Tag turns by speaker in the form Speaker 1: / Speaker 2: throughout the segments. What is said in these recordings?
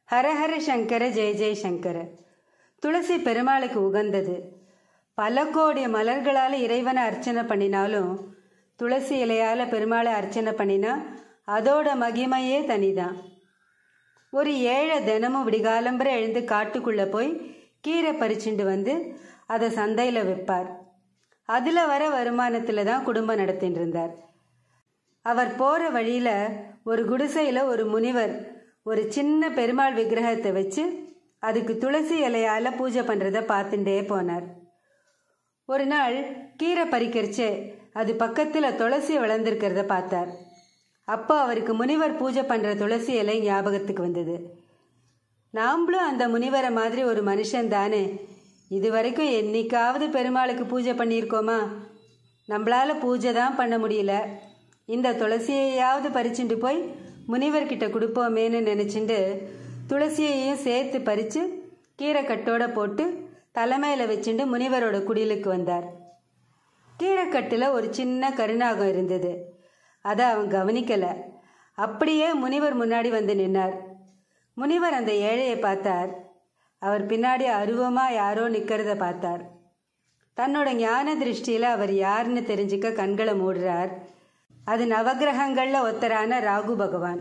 Speaker 1: ஹரஹர சங்கர ஜெய ஜெய சங்கர துளசி பெருமாளுக்கு உகந்தது பல கோடி மலர்களால் இறைவனை அர்ச்சனை பண்ணினாலும் துளசி இலையால் பெருமாளை அர்ச்சனை பண்ணினா அதோட மகிமையே தனிதான் ஒரு ஏழை தினமும் விடிகாலம்பரை எழுந்து காட்டுக்குள்ளே போய் கீரை பறிச்சுண்டு வந்து அதை சந்தையில் விற்பார் அதில் வர வருமானத்தில் தான் குடும்பம் நடத்திட்டு இருந்தார் அவர் போகிற வழியில் ஒரு குடிசையில் ஒரு முனிவர் ஒரு சின்ன பெருமாள் விக்கிரகத்தை வச்சு அதுக்கு துளசி இலையால் பூஜை பண்ணுறத பார்த்துட்டே போனார் ஒரு நாள் கீரை பறிக்கிறச்சே அது பக்கத்தில் துளசி வளர்ந்துருக்கிறத பார்த்தார் அப்போ அவருக்கு முனிவர் பூஜை பண்ணுற துளசி இலை ஞாபகத்துக்கு வந்தது நாம்ளும் அந்த முனிவரை மாதிரி ஒரு மனுஷன் தானே இது வரைக்கும் என்னைக்காவது பெருமாளுக்கு பூஜை பண்ணியிருக்கோமா நம்மளால பூஜை தான் பண்ண முடியல இந்த துளசியையாவது பறிச்சுட்டு போய் முனிவர்கிட்ட கொடுப்போமேன்னு நினச்சிண்டு துளசியையும் சேர்த்து பறித்து கீரைக்கட்டோட போட்டு தலைமையில் வச்சுட்டு முனிவரோட குடிலுக்கு வந்தார் கீரைக்கட்டில் ஒரு சின்ன கருநாகம் இருந்தது அதை அவன் கவனிக்கலை அப்படியே முனிவர் முன்னாடி வந்து நின்னார் முனிவர் அந்த ஏழையை பார்த்தார் அவர் பின்னாடி அருவமாக யாரோ நிற்கிறத பார்த்தார் தன்னோட ஞான திருஷ்டியில் அவர் யாருன்னு தெரிஞ்சுக்க கண்களை மூடுறார் அது நவகிரகங்களில் ஒத்தரான ராகு பகவான்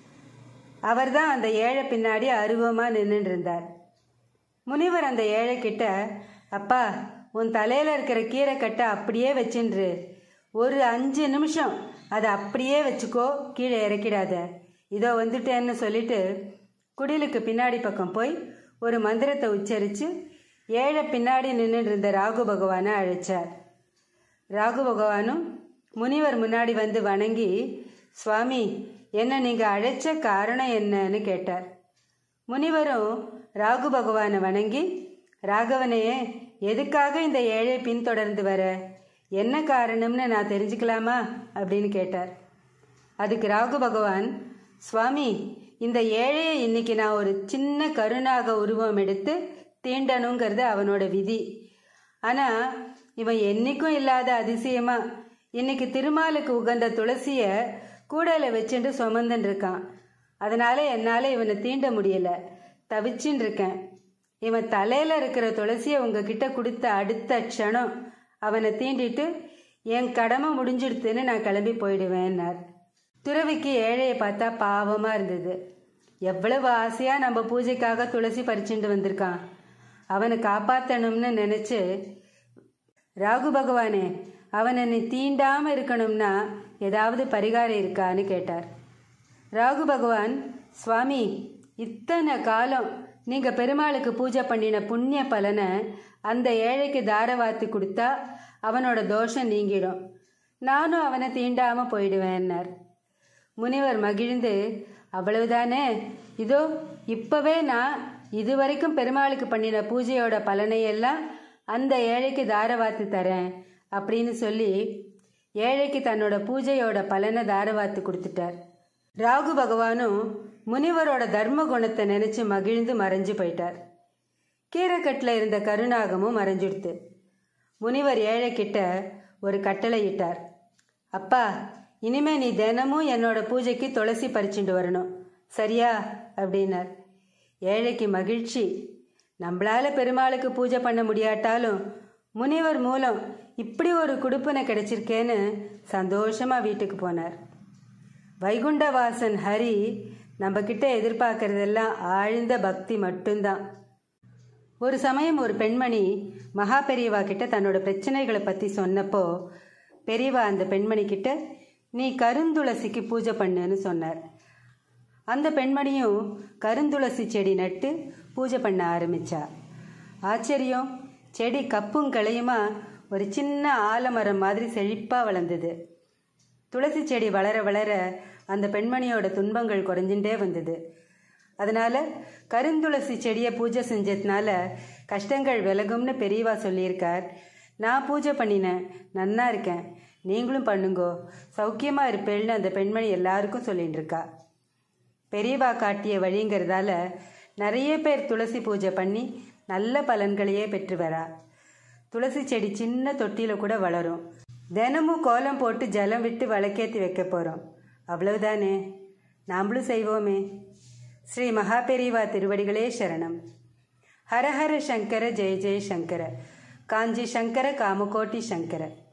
Speaker 1: அவர் தான் அந்த ஏழை பின்னாடி அருவமாக நின்றுட்டு இருந்தார் முனிவர் அந்த ஏழை கிட்ட அப்பா உன் தலையில் இருக்கிற கீரை கட்டை அப்படியே வச்சுன்று ஒரு அஞ்சு நிமிஷம் அதை அப்படியே வச்சுக்கோ கீழே இறக்கிடாத இதோ வந்துட்டேன்னு சொல்லிட்டு குடிலுக்கு பின்னாடி பக்கம் போய் ஒரு மந்திரத்தை உச்சரித்து ஏழை பின்னாடி நின்றுட்டு இருந்த ராகு பகவானை அழைச்சார் ராகு பகவானும் முனிவர் முன்னாடி வந்து வணங்கி சுவாமி என்ன நீங்கள் அழைச்ச காரணம் என்னன்னு கேட்டார் முனிவரும் ராகு பகவானை வணங்கி ராகவனே எதுக்காக இந்த ஏழை பின்தொடர்ந்து வர என்ன காரணம்னு நான் தெரிஞ்சுக்கலாமா அப்படின்னு கேட்டார் அதுக்கு ராகு பகவான் சுவாமி இந்த ஏழையை இன்னைக்கு நான் ஒரு சின்ன கருணாக உருவம் எடுத்து தீண்டணுங்கிறது அவனோட விதி ஆனால் இவன் என்னைக்கும் இல்லாத அதிசயமா இன்னைக்கு திருமாலுக்கு உகந்த துளசிய கூடையில் வச்சுட்டு சுமந்துன்னு இருக்கான் அதனால என்னால் இவனை தீண்ட முடியல தவிச்சுன்னு இருக்கேன் இவன் தலையில் இருக்கிற துளசியை உங்ககிட்ட கொடுத்த அடுத்த க்ஷணம் அவனை தீண்டிட்டு என் கடமை முடிஞ்சிடுத்துன்னு நான் கிளம்பி போயிடுவேன்னார் துறவிக்கு ஏழையை பார்த்தா பாவமாக இருந்தது எவ்வளவு ஆசையாக நம்ம பூஜைக்காக துளசி பறிச்சுட்டு வந்திருக்கான் அவனை காப்பாற்றணும்னு நினச்சி ராகு பகவானே அவனை நீ தீண்டாமல் இருக்கணும்னா ஏதாவது பரிகாரம் இருக்கான்னு கேட்டார் ராகு பகவான் சுவாமி இத்தனை காலம் நீங்கள் பெருமாளுக்கு பூஜை பண்ணின புண்ணிய பலனை அந்த ஏழைக்கு தாரவாத்து கொடுத்தா அவனோட தோஷம் நீங்கிடும் நானும் அவனை தீண்டாமல் போயிடுவேன்னார் முனிவர் மகிழ்ந்து அவ்வளவுதானே இதோ இப்போவே நான் இதுவரைக்கும் பெருமாளுக்கு பண்ணின பூஜையோட பலனையெல்லாம் அந்த ஏழைக்கு தாரவாத்து தரேன் அப்படின்னு சொல்லி ஏழைக்கு தன்னோட பூஜையோட பலனை தாரவாத்து கொடுத்துட்டார் ராகு பகவானும் முனிவரோட தர்ம குணத்தை நினைச்சு மகிழ்ந்து மறைஞ்சு போயிட்டார் கீரைக்கட்டில் இருந்த கருநாகமும் மறைஞ்சிடுத்து முனிவர் ஏழை கிட்ட ஒரு கட்டளை இட்டார் அப்பா இனிமே நீ தினமும் என்னோட பூஜைக்கு துளசி பறிச்சுட்டு வரணும் சரியா அப்படின்னார் ஏழைக்கு மகிழ்ச்சி நம்மளால பெருமாளுக்கு பூஜை பண்ண முடியாட்டாலும் முனிவர் மூலம் இப்படி ஒரு குடுப்பனை கிடைச்சிருக்கேன்னு சந்தோஷமா வீட்டுக்கு போனார் வைகுண்டவாசன் ஹரி நம்ம கிட்ட எதிர்பார்க்கறதெல்லாம் ஆழ்ந்த பக்தி மட்டும்தான் ஒரு சமயம் ஒரு பெண்மணி மகா பெரியவா கிட்ட தன்னோட பிரச்சனைகளை பற்றி சொன்னப்போ பெரியவா அந்த பெண்மணி கிட்ட நீ கருந்துளசிக்கு பூஜை பண்ணுன்னு சொன்னார் அந்த பெண்மணியும் கருந்துளசி செடி நட்டு பூஜை பண்ண ஆரம்பிச்சா ஆச்சரியம் செடி கப்பும் கிளையுமா ஒரு சின்ன ஆலமரம் மாதிரி செழிப்பாக வளர்ந்தது துளசி செடி வளர வளர அந்த பெண்மணியோட துன்பங்கள் குறைஞ்சுட்டே வந்தது அதனால கருந்துளசி செடியை பூஜை செஞ்சதுனால கஷ்டங்கள் விலகும்னு பெரியவா சொல்லியிருக்கார் நான் பூஜை பண்ணினேன் நன்னா இருக்கேன் நீங்களும் பண்ணுங்கோ சௌக்கியமா இருப்பேள்னு அந்த பெண்மணி எல்லாருக்கும் சொல்லிட்டு இருக்கா பெரியவா காட்டிய வழிங்கிறதால நிறைய பேர் துளசி பூஜை பண்ணி நல்ல பலன்களையே பெற்று வரா துளசி செடி சின்ன தொட்டியில் கூட வளரும் தினமும் கோலம் போட்டு ஜலம் விட்டு விளக்கேற்றி வைக்க போகிறோம் அவ்வளவுதானே நாமளும் செய்வோமே ஸ்ரீ மகாபெரிவா திருவடிகளே சரணம் ஹரஹர சங்கர ஜெய ஜெய சங்கர காஞ்சி சங்கர காமகோட்டி சங்கர